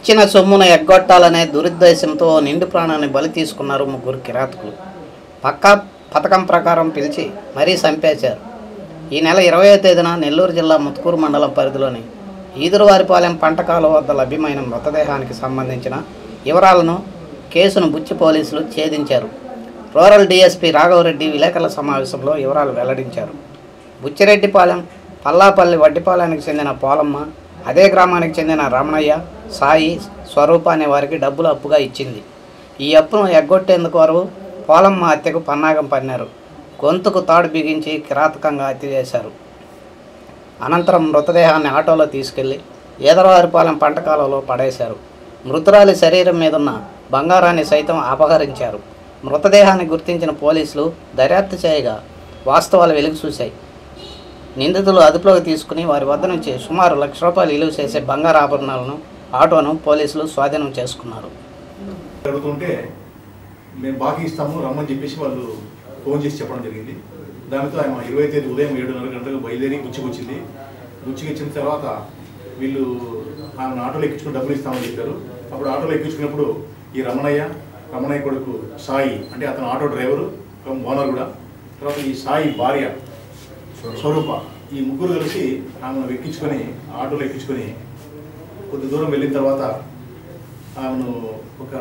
ఇచ్చిన సొమ్మును ఎగ్గొట్టాలనే దురుద్దేశంతో నిండు ప్రాణాన్ని బలి తీసుకున్నారు ముగ్గురు కిరాతకులు పక్కా పథకం ప్రకారం పిలిచి మరీ చంపేశారు ఈ నెల ఇరవై తేదీన నెల్లూరు జిల్లా ముత్కూరు మండలం పరిధిలోని ఈదురువారిపాలెం పంట కాలువ వద్ద లభ్యమైన మృతదేహానికి సంబంధించిన వివరాలను కేసును బుచ్చి పోలీసులు ఛేదించారు రూరల్ డీఎస్పీ రాఘవరెడ్డి విలేకరుల సమావేశంలో వివరాలు వెల్లడించారు బుచ్చిరెడ్డిపాలెం పల్లాపల్లి వడ్డిపాలెనికి చెందిన పోలమ్మ అదే గ్రామానికి చెందిన రమణయ్య సాయి స్వరూప అనే వారికి డబ్బులు అప్పుగా ఇచ్చింది ఈ అప్పును ఎగ్గొట్టేందుకు వారు పోలమ్మ హత్యకు పన్నాగం పన్నారు గొంతుకు తాడు బిగించి కిరాతకంగా హత్య చేశారు అనంతరం మృతదేహాన్ని ఆటోలో తీసుకెళ్లి ఏదరవారిపాలెం పంట కాలువలో పడేశారు మృతురాలి శరీరం మీదున్న బంగారాన్ని సైతం అపహరించారు మృతదేహాన్ని గుర్తించిన పోలీసులు దర్యాప్తు చేయగా వాస్తవాలు వెలుగు చూశాయి నిందితులు అదుపులోకి తీసుకుని వారి వద్ద నుంచి సుమారు లక్ష రూపాయలు విలువ చేసే బంగారు ఆభరణాలను ఆటోను పోలీసులు స్వాధీనం చేసుకున్నారు జరుగుతుంటే మేము బాకీ ఇస్తాము రమ్మని చెప్పేసి వాళ్ళు ఫోన్ చేసి చెప్పడం జరిగింది దానితో ఆయన ఇరవై తేదీ ఉదయం ఏడున్నర గంటలకు బయలుదేరి గుచ్చికి వచ్చింది గుచ్చికి వచ్చిన తర్వాత వీళ్ళు ఆమె ఆటోలో ఎక్కించుకుని డబ్బులు ఇస్తామని చెప్పారు అప్పుడు ఆటోలో ఎక్కించుకున్నప్పుడు ఈ రమణయ్య రమణయ్య కొడుకు సాయి అంటే అతను ఆటో డ్రైవరు ఓనర్ కూడా తర్వాత ఈ సాయి భార్య స్వరూప ఈ ముగ్గురు కలిసి ఆమెను ఎక్కించుకొని ఆటోలో ఎక్కించుకొని కొద్ది దూరం వెళ్ళిన తర్వాత ఆమెను ఒక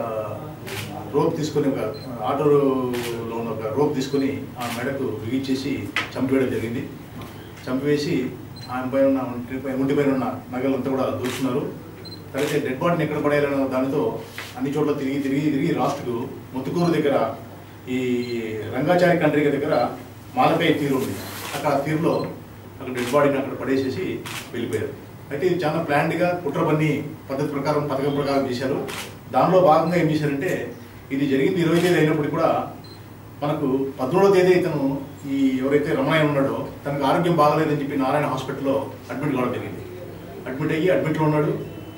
రోప్ తీసుకొని ఒక ఆటోలో ఉన్న ఒక రోప్ తీసుకొని ఆ మెడకు బిగించేసి చంపివేయడం జరిగింది చంపివేసి ఆమె పైన ఉన్న ఒంటిపై ఒంటి పైన ఉన్న నగలంతా కూడా దోచుకున్నారు అయితే డెడ్ బాడీని ఎక్కడ పడేయాలన్న దానితో అన్ని చోట్ల తిరిగి తిరిగి తిరిగి లాస్ట్కు ముత్తుకూరు దగ్గర ఈ రంగాచారి కంట్రీ దగ్గర మాలకాయ తీరు ఉంది అక్కడ ఆ తీరులో అక్కడ డెడ్ బాడీని అక్కడ పడేసేసి వెళ్ళిపోయారు అయితే ఇది చాలా ప్లాన్డ్గా కుట్ర పన్ని పద్ధతి ప్రకారం పథకం ప్రకారం చేశారు దానిలో భాగంగా ఏం చేశారంటే ఇది జరిగింది ఇరవై తేదీ అయినప్పుడు కూడా మనకు పద్మూడవ తేదీ ఇతను ఈ ఎవరైతే రమణయ్య ఉన్నాడో తనకు ఆరోగ్యం బాగలేదని చెప్పి నారాయణ హాస్పిటల్లో అడ్మిట్ కావడం జరిగింది అడ్మిట్ అయ్యి అడ్మిట్లో ఉన్నాడు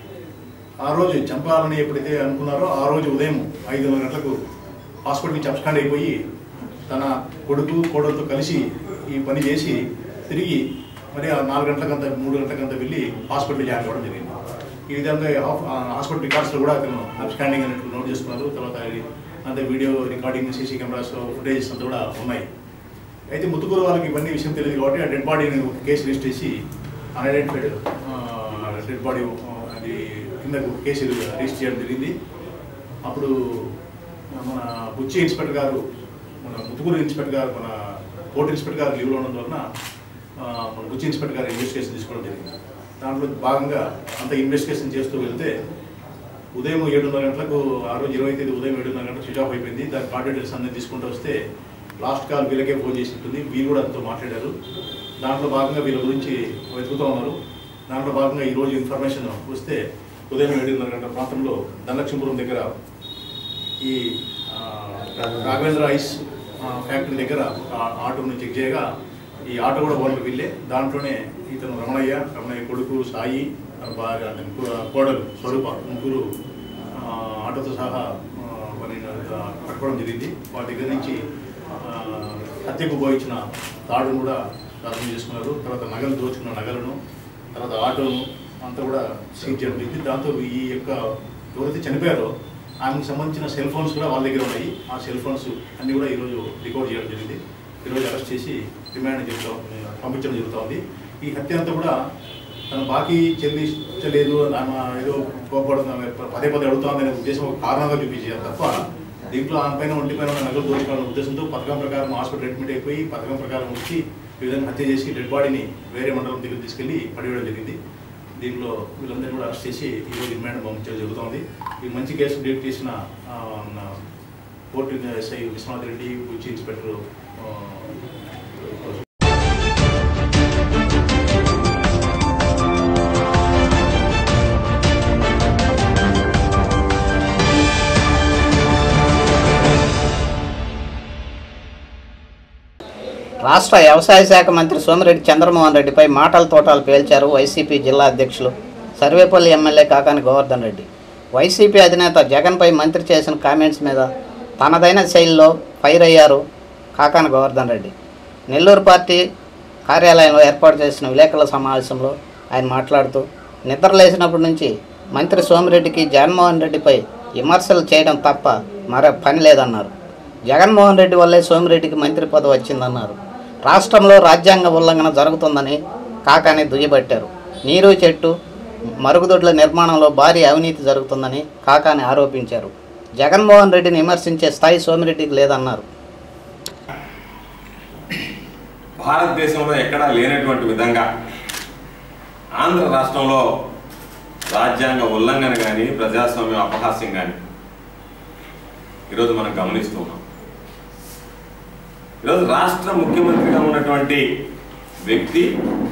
ఆ రోజు చంపాలని ఎప్పుడైతే అనుకున్నారో ఆ రోజు ఉదయం ఐదున్నర గంటలకు హాస్పిటల్ నుంచి అబ్స్కాండ్ అయిపోయి తన కొడుకు కోడలతో కలిసి ఈ పని చేసి తిరిగి మరి ఆ నాలుగు గంటలకంతా మూడు గంటలకంతా వెళ్ళి హాస్పిటల్ జాయిన్ అవ్వడం జరిగింది ఈ విధంగా హాఫ్- ఆ హాస్పిటల్ రికార్డ్స్లో కూడా అతను అబ్స్కాండింగ్ అన్నట్టు నోట్ చేసుకున్నారు తర్వాత అది అంత video recording CC cameras footages అంతా కూడా ఉన్నాయి అయితే ముత్తుకూరు వాళ్ళకి ఇవన్నీ విషయం తెలియదు కాబట్టి ఆ డెడ్ బాడీని ఒక కేసు రిజిస్టర్ చేసి అన్ఐడెంటిఫైడ్ డెడ్ బాడీ అది కిందకు కేసు రిజిస్టర్ చేయడం జరిగింది అప్పుడు మన బుచ్చి ఇన్స్పెక్టర్ గారు మన ముత్తుకూరు ఇన్స్పెక్టర్ గారు మన కోర్టు ఇన్స్పెక్టర్ గారు లీవ్లో ఉన్నందు వలన ఆ, మన బుచ్చి ఇన్స్పెక్టర్ గారు ఇన్వెస్టిగేషన్ తీసుకోవడం జరిగింది దాంట్లో భాగంగా అంత ఇన్వెస్టిగేషన్ చేస్తూ వెళ్తే ఉదయం ఏడున్నర గంటలకు ఆ రోజు ఇరవై తేదీ ఉదయం ఏడున్నర గంటలకు స్విచ్ ఆఫ్ అయిపోయింది దాని కార్డు డీటెయిల్స్ అన్ని తీసుకుంటూ వస్తే లాస్ట్ కాల్ వీళ్ళకే ఫోన్ చేసి ఉంటుంది వీళ్ళు కూడా అంతా మాట్లాడారు దాంట్లో భాగంగా వీళ్ళ గురించి వెతుకుతూ ఉన్నారు దాంట్లో భాగంగా ఈ రోజు ఇన్ఫర్మేషన్ వస్తే ఉదయం ఏడున్నర గంటల ప్రాంతంలో ధనలక్ష్మీపురం దగ్గర ఈ ఆ, రాఘవేంద్ర ఐస్ ఆ, ఫ్యాక్టరీ దగ్గర ఒక ఆటోని చెక్ చేయగా ఈ ఆటో కూడా ఓనర్ వీళ్ళే దాంట్లోనే ఇతను రమణయ్య రమణయ్య కొడుకు సాయి తన భార్య అతని కో- కోడలు స్వరూప ముగ్గురు ఆ, ఆటోతో సహా ఆ, వాళ్ళని ఆ, పట్టుకోవడం జరిగింది వాటి దగ్గర నుంచి ఆ, హత్యకు పోయించిన తాడును కూడా స్వాధీనం చేసుకున్నారు తర్వాత నగలు దోచుకున్న నగలను తర్వాత ఆటోను అంతా కూడా సీజ్ చేయడం జరిగింది దాంతో ఈ యొక్క ఎవరైతే చనిపోయారో ఆమెకు సంబంధించిన సెల్ ఫోన్స్ కూడా వాళ్ళ దగ్గర ఉన్నాయి ఆ సెల్ ఫోన్స్ అన్ని కూడా ఈరోజు రికవర్ చేయడం జరిగింది ఈరోజు అరెస్ట్ చేసి రిమాండ్ జరుగుతూ పంపించడం జరుగుతోంది ఈ హత్య అంతా కూడా తన బాకీ చెల్లించలేదు ఆమె ఏదో కోపడుతుంది ఆమె పదే పదే అడుగుతోంది అనే ఉద్దేశం ఒక కారణంగా చూపించారు తప్ప దీంట్లో ఆమె పైన ఒంటి పైన ఉన్న నగలు దోచుకోవాలనే ఉద్దేశంతో పథకం ప్రకారం హాస్పిటల్ అడ్మిట్ అయిపోయి పథకం ప్రకారం వచ్చి ఈ విధంగా హత్య చేసి డెడ్ బాడీని వేరే మండలం దగ్గర తీసుకెళ్లి పడివేయడం జరిగింది దీంట్లో వీళ్ళందరినీ కూడా అరెస్ట్ చేసి ఈరోజు రిమాండ్ పంపించడం జరుగుతోంది ఈ మంచి కేసు డీట్ చేసిన ఆ, మన court SI Viswanath Reddy Buchi inspector ఆ, రాష్ట్ర వ్యవసాయ శాఖ మంత్రి సోమిరెడ్డి చంద్రమోహన్ రెడ్డిపై మాటల తోటాలు పేల్చారు వైసీపీ జిల్లా అధ్యక్షులు సర్వేపల్లి ఎమ్మెల్యే కాకాని గోవర్ధన్ రెడ్డి వైసీపీ అధినేత జగన్పై మంత్రి చేసిన కామెంట్స్ మీద తనదైన శైలిలో ఫైర్ అయ్యారు కాకాని గోవర్ధన్ రెడ్డి నెల్లూరు పార్టీ కార్యాలయంలో ఏర్పాటు చేసిన విలేకరుల సమావేశంలో ఆయన మాట్లాడుతూ నిద్ర లేచినప్పటి నుంచి మంత్రి సోమిరెడ్డికి జగన్మోహన్ రెడ్డిపై విమర్శలు చేయడం తప్ప మరో పని లేదన్నారు జగన్మోహన్ రెడ్డి వల్లే సోమిరెడ్డికి మంత్రి పదవి వచ్చిందన్నారు రాష్ట్రంలో రాజ్యాంగ ఉల్లంఘన జరుగుతుందని కాకాని దుయ్యబట్టారు నీరు చెట్టు మరుగుదొడ్ల నిర్మాణంలో భారీ అవినీతి జరుగుతుందని కాకాని ఆరోపించారు జగన్మోహన్ రెడ్డిని విమర్శించే స్థాయి సోమిరెడ్డికి లేదన్నారు భారతదేశంలో ఎక్కడా లేనటువంటి విధంగా ఆంధ్ర రాష్ట్రంలో రాజ్యాంగ ఉల్లంఘన కానీ ప్రజాస్వామ్య అపహాస్యం కానీ ఈరోజు మనం గమనిస్తూ ఉన్నాం ఈరోజు రాష్ట్ర ముఖ్యమంత్రిగా ఉన్నటువంటి వ్యక్తి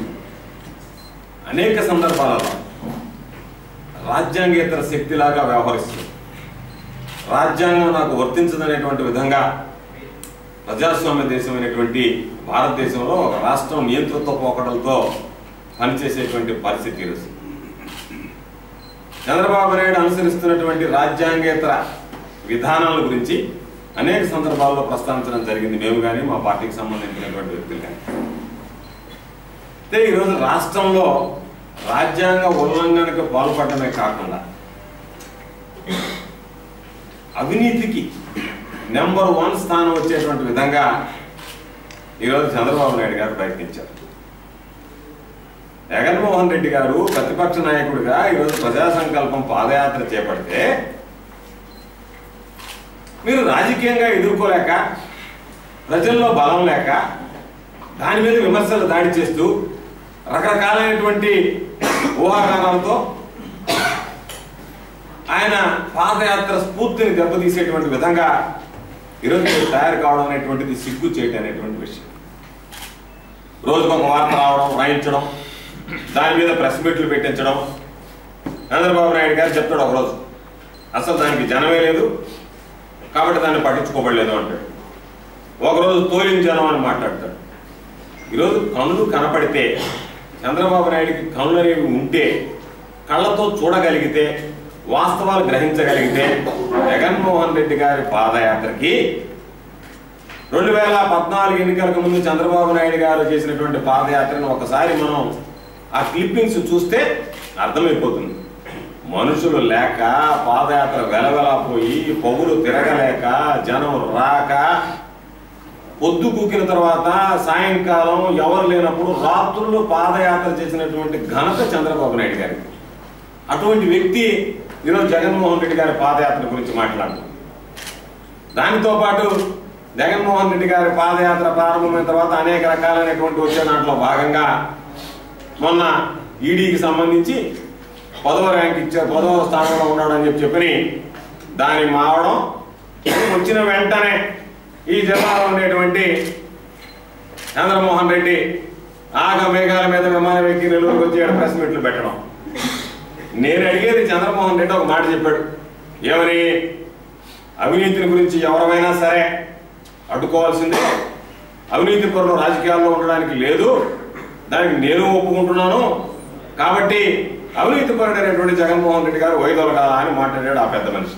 అనేక సందర్భాలలో రాజ్యాంగేతర శక్తిలాగా వ్యవహరిస్తుంది రాజ్యాంగం నాకు వర్తించదనేటువంటి విధంగా ప్రజాస్వామ్య దేశమైనటువంటి భారతదేశంలో ఒక రాష్ట్రం నియంతృత్వ పోకడలతో పనిచేసేటువంటి పరిస్థితి ఈరోజు చంద్రబాబు నాయుడు అనుసరిస్తున్నటువంటి రాజ్యాంగేతర విధానాల గురించి అనేక సందర్భాల్లో ప్రస్తావించడం జరిగింది మేము కానీ మా పార్టీకి సంబంధించినటువంటి వ్యక్తులు కానీ అయితే ఈరోజు రాష్ట్రంలో రాజ్యాంగ ఉల్లంఘనకు పాల్పడమే కాకుండా అవినీతికి నెంబర్ వన్ స్థానం వచ్చేటువంటి విధంగా ఈరోజు చంద్రబాబు నాయుడు గారు ప్రయత్నించారు జగన్మోహన్ రెడ్డి గారు ప్రతిపక్ష నాయకుడిగా ఈరోజు ప్రజా సంకల్పం పాదయాత్ర చేపడితే మీరు రాజకీయంగా ఎదుర్కోలేక ప్రజల్లో బలం లేక దాని మీద విమర్శలు దాడి చేస్తూ రకరకాలైనటువంటి ఊహాగానాలతో ఆయన పాదయాత్ర స్ఫూర్తిని దెబ్బతీసేటువంటి విధంగా ఈరోజు మీరు తయారు కావడం అనేటువంటిది సిగ్గు చేయటం అనేటువంటి విషయం రోజుకు ఒక వార్త రావడం రాయించడం దాని మీద ప్రెస్ మీట్లు పెట్టించడం చంద్రబాబు నాయుడు గారు చెప్తాడు ఒకరోజు అసలు దానికి జనమే లేదు కాబట్టి దాన్ని పట్టించుకోబడలేదు అంటాడు ఒకరోజు తోలిన జనం అని మాట్లాడతాడు ఈరోజు కళ్ళు కనపడితే చంద్రబాబు నాయుడికి కళ్ళు అనేవి ఉంటే కళ్ళతో చూడగలిగితే వాస్తవాలు గ్రహించగలిగితే జగన్మోహన్ రెడ్డి గారి పాదయాత్రకి రెండు వేల పద్నాలుగు ఎన్నికలకు ముందు చంద్రబాబు నాయుడు గారు చేసినటువంటి పాదయాత్రను ఒకసారి మనం ఆ క్లిప్పింగ్స్ చూస్తే అర్థమైపోతుంది మనుషులు లేక పాదయాత్ర వెలవెలపోయి పొగులు తిరగలేక జనం రాక పొద్దు కూకిన తర్వాత సాయంకాలం ఎవరు లేనప్పుడు రాత్రుల్లో పాదయాత్ర చేసినటువంటి ఘనత చంద్రబాబు నాయుడు గారికి అటువంటి వ్యక్తి ఈరోజు జగన్మోహన్ రెడ్డి గారి పాదయాత్ర గురించి మాట్లాడుతుంది దానితో పాటు జగన్మోహన్ రెడ్డి గారి పాదయాత్ర ప్రారంభమైన తర్వాత అనేక రకాలైనటువంటి వచ్చే దాంట్లో భాగంగా మొన్న ఈడీకి సంబంధించి పదవ ర్యాంక్ ఇచ్చారు పదవ స్థానంలో ఉన్నాడని చెప్పి చెప్పని దాని మావడం వచ్చిన వెంటనే ఈ జిల్లాలో ఉండేటువంటి చంద్రమోహన్ రెడ్డి ఆగ మేఘాల మీద విమానం ఎక్కి నెల్లూరుకు వచ్చి ఈడ ప్రెస్ మీట్లు పెట్టడం నేను అడిగేది చంద్రమోహన్ రెడ్డి ఒక మాట చెప్పాడు ఏమని అవినీతిని గురించి ఎవరైనా సరే అడ్డుకోవాల్సిందే అవినీతి పరులు రాజకీయాల్లో ఉండడానికి లేదు దానికి నేను ఒప్పుకుంటున్నాను కాబట్టి అవినీతి పరుడైనటువంటి జగన్మోహన్ రెడ్డి గారు వైదొల కదా అని మాట్లాడాడు ఆ పెద్ద మనిషి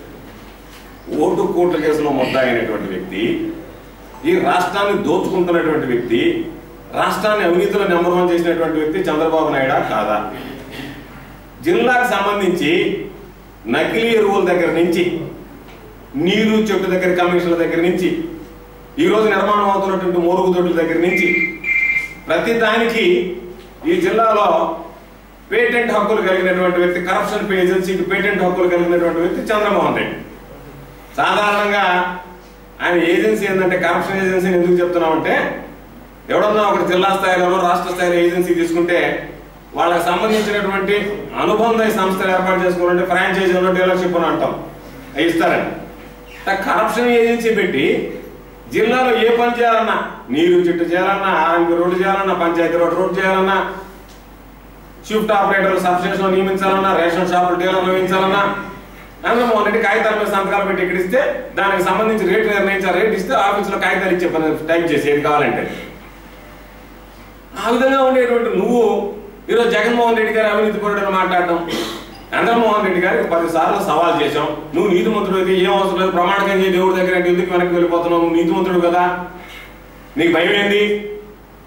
ఓటు కోట్ల కేసులో ముద్దాయినటువంటి వ్యక్తి ఈ రాష్ట్రాన్ని దోచుకుంటున్నటువంటి వ్యక్తి రాష్ట్రాన్ని అవినీతిలో నెంబర్ వన్ చేసినటువంటి వ్యక్తి చంద్రబాబు నాయుడా కాదా జిల్లాకు సంబంధించి నకిలీ ఎరువుల దగ్గర నుంచి నీరు చెట్టు దగ్గర కమిషన్ల దగ్గర నుంచి ఈ రోజు నిర్మాణం అవుతున్నటువంటి మరుగుదొడ్ల దగ్గర నుంచి ప్రతి దానికి ఈ జిల్లాలో పేటెంట్ హక్కులు కలిగినటువంటి వ్యక్తి కరప్షన్ ఏజెన్సీకి పేటెంట్ హక్కులు కలిగినటువంటి వ్యక్తి చంద్రమోహన్ రెడ్డి సాధారణంగా ఆయన ఏజెన్సీ ఏంటంటే కరప్షన్ ఏజెన్సీని ఎందుకు చెప్తున్నామంటే ఎవడన్నా ఒక జిల్లా స్థాయిలోనో రాష్ట్ర స్థాయిలో ఏజెన్సీ తీసుకుంటే వాళ్ళకి సంబంధించినటువంటి అనుబంధ సంస్థలు ఏర్పాటు చేసుకోవాలంటే ఫ్రాంచైజీ ఉన్న డీలర్షిప్ అని అంటాం అవి ఇస్తారండి కరప్షన్ ఏజెన్సీ పెట్టి జిల్లాలో ఏ పని చేయాలన్నా నీరు చెట్టు చేయాలన్నా ఆరంగి రోడ్డు చేయాలన్నా పంచాయతీ రోడ్ రోడ్ చేయాలన్నా షిఫ్ట్ ఆపరేటర్లు సబ్స్టేషన్ నియమించాలన్నా రేషన్ షాపులు డీలర్ నియమించాలన్నా చంద్రమోహన్ రెడ్డి కాగితాల మీద సంతకాలు పెట్టి ఇక్కడ ఇస్తే దానికి సంబంధించి రేటు నిర్ణయించాలి రేట్ ఇస్తే ఆఫీసులో కాగితాలు ఇచ్చే పని టైప్ చేసి ఏది కావాలంటే ఆ విధంగా ఉండేటువంటి నువ్వు ఈరోజు జగన్మోహన్ రెడ్డి గారి అవినీతి పరుడని మాట్లాడడం చంద్రమోహన్ రెడ్డి గారికి పది సార్లు సవాల్ చేశాం నువ్వు నీతిమంతుడు అయితే ఏం అవసరం లేదు ప్రమాణకం చేసి దేవుడి దగ్గర అంటే ఎందుకు వెనక్కి వెళ్ళిపోతున్నావు నువ్వు నీతిమంతుడు కదా నీకు భయం ఏంది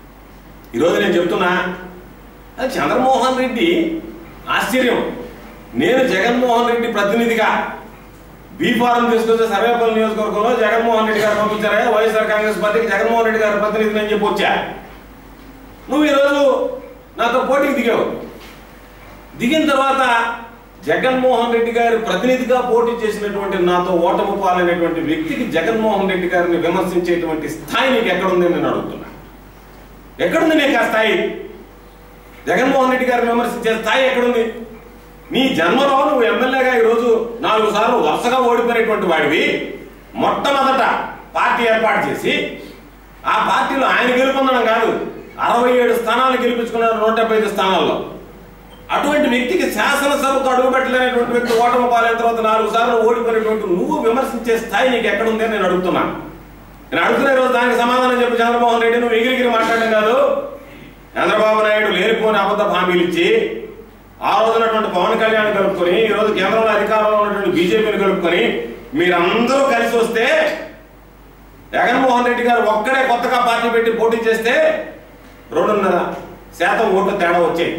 ఈరోజు నేను చెప్తున్నా అది చంద్రమోహన్ రెడ్డి ఆశ్చర్యం నేను జగన్మోహన్ రెడ్డి ప్రతినిధిగా బీ ఫారం తీసుకొచ్చే సర్వేపల్లి నియోజకవర్గంలో జగన్మోహన్ రెడ్డి గారు పంపించారా వైఎస్ఆర్ కాంగ్రెస్ పార్టీకి జగన్మోహన్ రెడ్డి గారు ప్రతినిధిని అని చెప్పి వచ్చా నువ్వు ఈరోజు నాతో పోటీకి దిగావు దిగిన తర్వాత జగన్మోహన్ రెడ్డి గారి ప్రతినిధిగా పోటీ చేసినటువంటి నాతో ఓటమి పాలైనటువంటి వ్యక్తికి జగన్మోహన్ రెడ్డి గారిని విమర్శించేటువంటి స్థాయి నీకు ఎక్కడుంది నేను అడుగుతున్నా ఎక్కడుంది నీకు ఆ స్థాయి జగన్మోహన్ రెడ్డి గారిని విమర్శించే స్థాయి ఎక్కడుంది నీ జన్మలో నువ్వు ఎమ్మెల్యేగా ఈరోజు నాలుగు సార్లు వరుసగా ఓడిపోయినటువంటి వాడివి మొట్టమొదట పార్టీ ఏర్పాటు చేసి ఆ పార్టీలో ఆయన గెలుపొందడం కాదు అరవై ఏడు స్థానాలు గెలిపించుకున్నారు నూట డెబ్బై ఐదు స్థానాల్లో అటువంటి వ్యక్తికి శాసనసభకు అడుగుపెట్టలేనటువంటి వ్యక్తి ఓటమి పాలైన తర్వాత నాలుగు సార్లు ఓడిపోయినటువంటి నువ్వు విమర్శించే స్థాయి నీకు ఎక్కడుంది అని నేను అడుగుతున్నాను నేను అడుగుతున్న రోజు దానికి సమాధానం చెప్పి చంద్రబాబు రెడ్డి నువ్వు ఎగిరిగిరి మాట్లాడడం కాదు చంద్రబాబు నాయుడు లేనిపోని అబద్ధ హామీలు ఇచ్చి ఆ రోజునటువంటి పవన్ కళ్యాణ్ కలుపుకొని ఈ రోజు కేంద్రంలో అధికారంలో ఉన్నటువంటి బీజేపీని కలుపుకొని మీరందరూ కలిసి వస్తే జగన్మోహన్ రెడ్డి గారు ఒక్కడే కొత్తగా పార్టీ పెట్టి పోటీ చేస్తే రెండున్నర శాతం ఓట్లు తేడా వచ్చాయి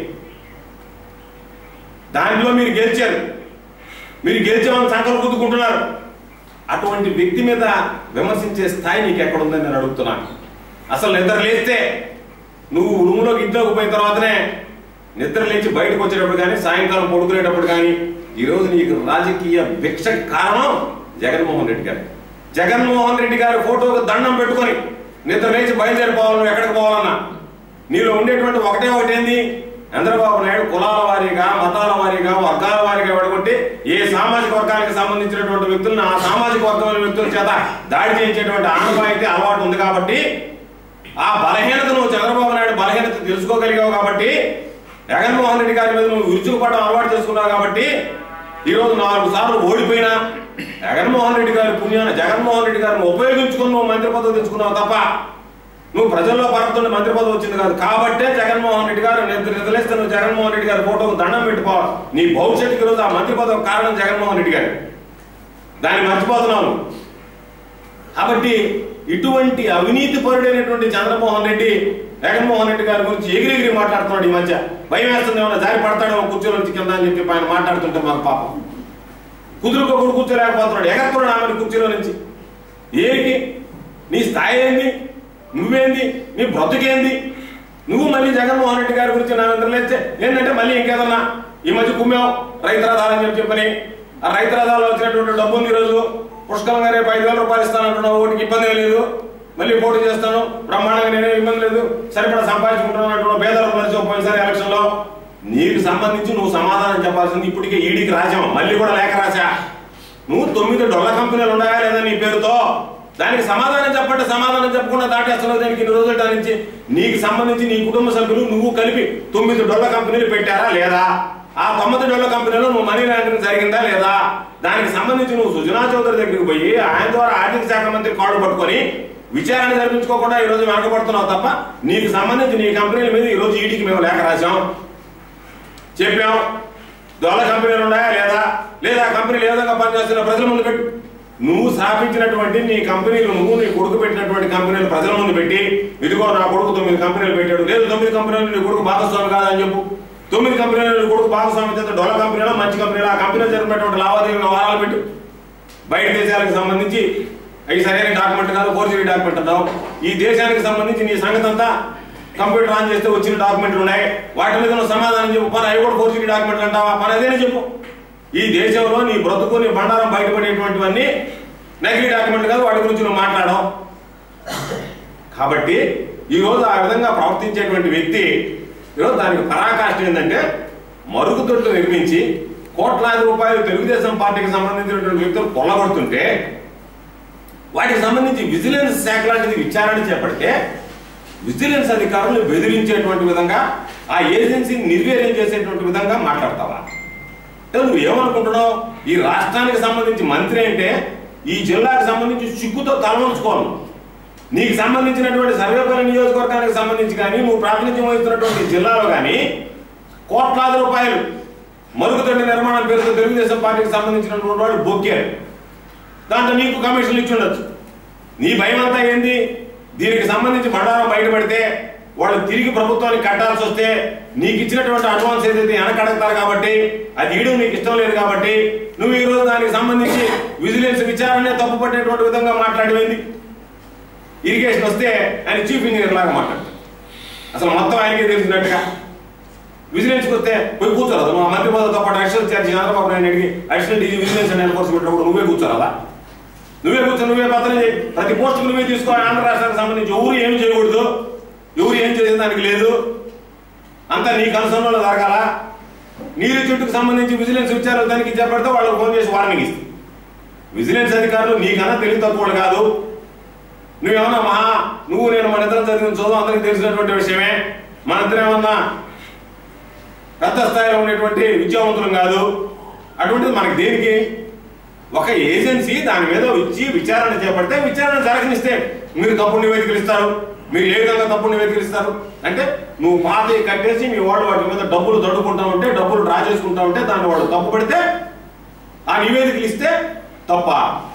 దాంట్లో మీరు గెలిచారు మీరు గెలిచామని సంకల్పం గుద్దుకుంటున్నారు అటువంటి వ్యక్తి మీద విమర్శించే స్థాయి నీకు ఎక్కడ ఉందని నేను అడుగుతున్నాను అసలు నిద్ర లేస్తే నువ్వు రూమ్లోకి ఇంట్లోకి పోయిన తర్వాతనే నిద్ర లేచి బయటకు వచ్చేటప్పుడు కానీ సాయంకాలం పడుకునేటప్పుడు కానీ ఈరోజు నీకు రాజకీయ భిక్ష కారణం జగన్మోహన్ రెడ్డి గారు జగన్మోహన్ రెడ్డి గారి ఫోటోకు దండం పెట్టుకొని నిద్ర లేచి బయలుదేరిపోవాలి నువ్వు ఎక్కడికి పోవాలన్నా నీలో ఉండేటువంటి ఒకటే ఒకటి ఏంది చంద్రబాబు నాయుడు కులాల వారీగా మతాల వారీగా వర్గాల వారీగా విడగొట్టి ఏ సామాజిక వర్గానికి సంబంధించినటువంటి వ్యక్తులను ఆ సామాజిక వర్గమైన వ్యక్తుల చేత దాడి చేయించేటువంటి ఆనవాయితీ అలవాటు ఉంది కాబట్టి ఆ బలహీనత నువ్వు చంద్రబాబు నాయుడు బలహీనత తెలుసుకోగలిగావు కాబట్టి జగన్మోహన్ రెడ్డి గారి మీద నువ్వు విరుచుకుపడడం అలవాటు చేసుకున్నావు కాబట్టి ఈ రోజు నాలుగు సార్లు ఓడిపోయినా జగన్మోహన్ రెడ్డి గారి పుణ్యాన్ని జగన్మోహన్ రెడ్డి గారిని ఉపయోగించుకుని నువ్వు మంత్రి పదవి తెచ్చుకున్నావు తప్ప నువ్వు ప్రజల్లో పరపుతున్న మంత్రి పదవి వచ్చింది కాదు కాబట్టే జగన్మోహన్ రెడ్డి గారు నిద్ర నిద్రలేస్తే నువ్వు జగన్మోహన్ రెడ్డి గారి ఫోటోకు దండం పెట్టుకోవాలి నీ భవిష్యత్తుకి రోజు ఆ మంత్రి పదవి కారణం జగన్మోహన్ రెడ్డి గారు దాన్ని మర్చిపోతున్నావు నువ్వు. కాబట్టి ఇటువంటి అవినీతి పరుడైనటువంటి చంద్రమోహన్ రెడ్డి జగన్మోహన్ రెడ్డి గారి గురించి ఎగిరెగిరి మాట్లాడుతున్నాడు ఈ మధ్య భయం వేస్తుంది ఏమన్నా జారి పడతాడేమో కుర్చీలో నుంచి కింద అని చెప్పి ఆయన మాట్లాడుతుంటే మాకు పాపం కుదురుకోకుండా కూర్చోలేకపోతున్నాడు ఎగరుతున్నాడు ఆమె కుర్చీలో నుంచి ఏంటి నీ స్థాయి ఏంది నువ్వేంది నీ బ్రతుకేంది నువ్వు మళ్ళీ జగన్మోహన్ రెడ్డి గారి గురించి నా నిద్రలేస్తే ఏంటంటే మళ్ళీ ఇంకేదన్నా ఈ మధ్య కుమ్మావు రైతు రథాలని చెప్పి చెప్పని ఆ రైతు రథాలు వచ్చినటువంటి డబ్బు ఉంది ఈరోజు పుష్కలంగా రేపు ఐదు వేల రూపాయలు ఇస్తానంటున్నావు ఓటికి ఇబ్బంది ఏం లేదు మళ్ళీ పోటీ చేస్తాను బ్రహ్మాండంగా నేనే ఇబ్బంది లేదు సరిపడా సంపాదించుకుంటున్నాను అంటున్నావు పేదల పరిచయం పోయినసారి ఎలక్షన్ లో నీకు సంబంధించి నువ్వు సమాధానం చెప్పాల్సింది ఇప్పటికే ఈడీకి రాసాం మళ్ళీ కూడా లేఖ రాసా నువ్వు తొమ్మిది డొల్ల కంపెనీలు ఉన్నాయా లేదా నీ పేరుతో దానికి సమాధానం చెప్పండి సమాధానం చెప్పకుండా దాటేస్తున్నావు దానికి ఇన్ని రోజుల నుంచి నీకు సంబంధించి నీ కుటుంబ సభ్యులు నువ్వు కలిపి తొమ్మిది డొల్ల కంపెనీలు పెట్టారా లేదా ఆ తొమ్మిది డొల్ల కంపెనీలో నువ్వు మనీ లాండరింగ్ జరిగిందా లేదా దానికి సంబంధించి నువ్వు సుజనా చౌదరి దగ్గరికి పోయి ఆయన ద్వారా ఆర్థిక శాఖ మంత్రి కాడు పట్టుకొని విచారణ జరిపించుకోకుండా ఈ రోజు వెనకబడుతున్నావు తప్ప నీకు సంబంధించి నీ కంపెనీల మీద ఈ రోజు ఈడీకి మేము లేఖ రాసాం చెప్పాం దొల కంపెనీలు ఉన్నాయా లేదా లేదా కంపెనీలు ఏ విధంగా పనిచేస్తున్నా ప్రజల ముందు పెట్టు నువ్వు స్థాపించినటువంటి నీ కంపెనీలు నువ్వు నీ కొడుకు పెట్టినటువంటి కంపెనీలు ప్రజల ముందు పెట్టి ఇదిగో నా కొడుకు తొమ్మిది కంపెనీలు పెట్టాడు లేదు తొమ్మిది కంపెనీలు నీ కొడుకు భాగస్వామి కాదని చెప్పు తొమ్మిది కంపెనీలు నీ కొడుకు భాగస్వామి చేత డొల కంపెనీలో మంచి కంపెనీలో ఆ కంపెనీలో జరిపినటువంటి లావాదేవీల వారాలు పెట్టు బయట దేశాలకు సంబంధించి అవి సరైన డాక్యుమెంట్ కాదు ఫోర్జరీ డాక్యుమెంట్ అన్నావు ఈ దేశానికి సంబంధించి నీ సంగతి అంతా కంప్యూటర్ ఆన్ చేస్తే వచ్చిన డాక్యుమెంట్లు ఉన్నాయి వాటి మీద నువ్వు సమాధానం చెప్పు పని అవి కూడా ఫోర్జరీ డాక్యుమెంట్లు అంటావా పని అదేనే చెప్పు ఈ దేశంలో నీ బ్రతుకు నీ బండారం బయటపడేటువంటివన్నీ నకిలీ డాక్యుమెంట్ కాదు వాటి గురించి నువ్వు మాట్లాడవు కాబట్టి ఈ రోజు ఆ విధంగా ప్రవర్తించేటువంటి వ్యక్తి ఈరోజు దానికి పరాకాష్ట ఏంటంటే మరుగుదొడ్లు నిర్మించి కోట్లాది రూపాయలు తెలుగుదేశం పార్టీకి సంబంధించినటువంటి వ్యక్తులు కొల్లగొడుతుంటే వాటికి సంబంధించి విజిలెన్స్ శాఖ లాంటిది విచారణ చేపడితే విజిలెన్స్ అధికారులు బెదిరించేటువంటి విధంగా ఆ ఏజెన్సీని నిర్వీర్యం చేసేటువంటి విధంగా మాట్లాడతావా అంటే నువ్వు ఏమనుకుంటున్నావు ఈ రాష్ట్రానికి సంబంధించి మంత్రి అంటే ఈ జిల్లాకు సంబంధించి సిగ్గుతో తలవంచుకోను నీకు సంబంధించినటువంటి సర్వేపల్లి నియోజకవర్గానికి సంబంధించి కానీ నువ్వు ప్రాతినిధ్యం వహిస్తున్నటువంటి జిల్లాలో కానీ కోట్లాది రూపాయలు మరుగుదొడ్డి నిర్మాణం పేరుతో తెలుగుదేశం పార్టీకి సంబంధించినటువంటి వాళ్ళు బొక్కారు దాంట్లో నీకు కమిషన్లు ఇచ్చి ఉండొచ్చు నీ భయం అంతా ఏంది దీనికి సంబంధించి బండారం బయటపడితే వాళ్ళు తిరిగి ప్రభుత్వానికి కట్టాల్సి వస్తే నీకు ఇచ్చినటువంటి అడ్వాన్స్ ఏదైతే వెనకడతారు కాబట్టి అది ఇయడం నీకు ఇష్టం లేదు కాబట్టి నువ్వు ఈ రోజు దానికి సంబంధించి విజిలెన్స్ విచారణనే తప్పు పట్టేటువంటి విధంగా మాట్లాడేది ఇరిగేషన్ వస్తే ఆయన చీఫ్ ఇంజనీర్ లాగా మాట్లాడతాడు అసలు మొత్తం ఆయనకే తెలిసినట్టుగా విజిలెన్స్కి వస్తే పోయి కూర్చోరాదు మా మంత్రి పదవితో పాటు అడిషనల్ ఛార్జ్ చంద్రబాబు నాయుడు అడిగి additional DG vigilance and enforcement కూడా నువ్వే కూర్చోరాదా నువ్వే కూర్చో నువ్వే పత్రం చేయి ప్రతి పోస్ట్ నువ్వే తీసుకో ఆంధ్ర రాష్ట్రానికి సంబంధించి ఎవరు ఏం చేయకూడదు ఎవరు ఏం చేసే దానికి లేదు అంతా నీ కన్సర్న్లో జరగాల నీరు చుట్టుకు సంబంధించి విజిలెన్స్ విచారాలు తనిఖీ చేపడితే వాళ్ళకి ఫోన్ చేసి వార్నింగ్ ఇస్తుంది విజిలెన్స్ అధికారులు నీకన్నా తెలివి తక్కువలు కాదు నువ్వేమన్నా మహా నువ్వు నేను మన ఇద్దరం చదివిన చదువు అందరికి తెలిసినటువంటి విషయమే మన ఇద్దరం ఏమన్నా పెద్ద స్థాయిలో ఉండేటువంటి విద్యావంతులం కాదు అటువంటిది మనకి దేనికి ఒక ఏజెన్సీ దాని మీద వచ్చి విచారణ చేపడితే విచారణ జరగనిస్తే మీరు తప్పుడు నివేదికలు ఇస్తారు మీరు ఏ విధంగా తప్పుడు నివేదికలు ఇస్తారు అంటే నువ్వు పాత కట్టేసి మీ వాళ్ళు వాటి మీద డబ్బులు దొడుకుంటా ఉంటే డబ్బులు డ్రా చేసుకుంటా ఉంటే దాన్ని వాళ్ళు తప్పు పడితే ఆ నివేదికలు ఇస్తే తప్ప